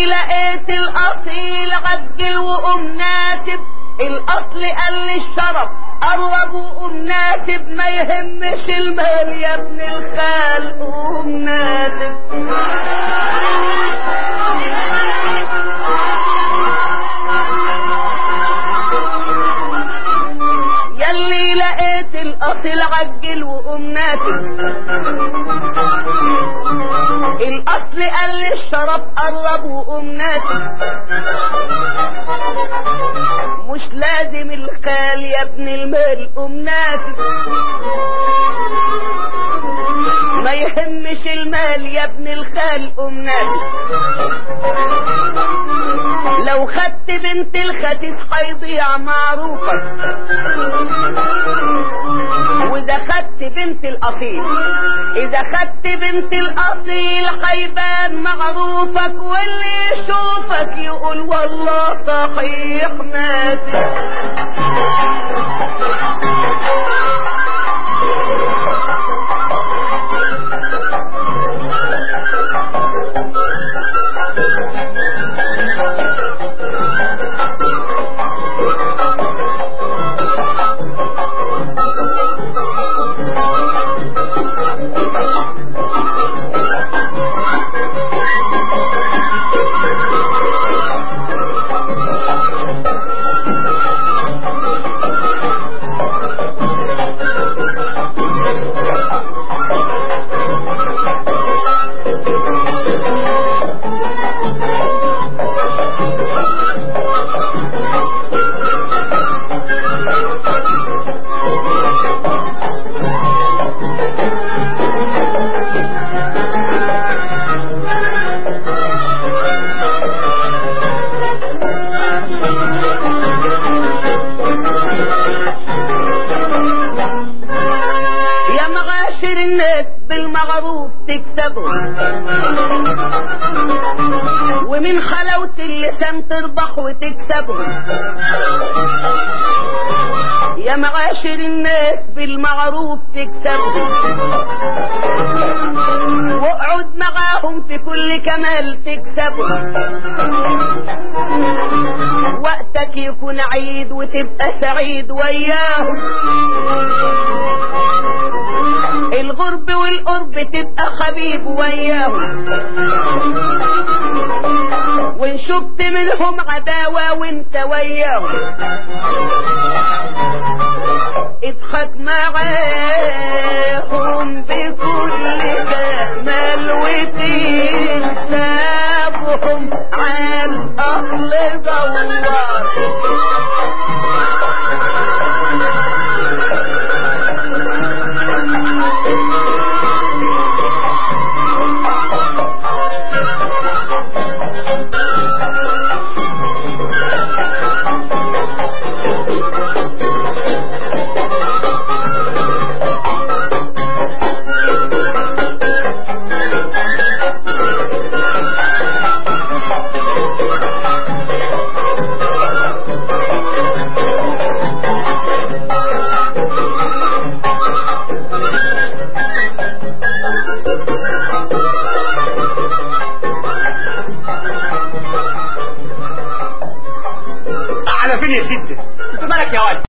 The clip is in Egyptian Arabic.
لقيت الاصيل عجل وقوم ناسب الاصل قال لي الشرف قرب وقوم ناسب ما يهمش المال يا ابن الخال قوم ناسب يلي لقيت الاصل عجل وقوم ناسب الاصل قال لي الشرف قرب وقوم ناسب مش لازم الخال يا ابن المال قوم ناسب ما يهمش المال يا ابن الخال قوم ناسب لو خدت بنت الختيس هيضيع معروفك واذا خدت بنت الاصيل اذا خدت بنت الاصيل هيبان معروفك واللي يشوفك يقول والله صحيح ناسي يا مغاشر الناس بالمعروف تكسبهم ومن خلوة اللسان تربح وتكسبهم يا معاشر الناس بالمعروف تكسبهم واقعد معاهم في كل كمال تكسبهم وقتك يكون عيد وتبقى سعيد وياهم الغرب والقرب تبقى حبيب وياهم وان شفت منهم عداوة وانت وياهم اضحك معاهم بكل جمال وتنسابهم على الاصل دوار على فين يا ست انت مالك يا ولد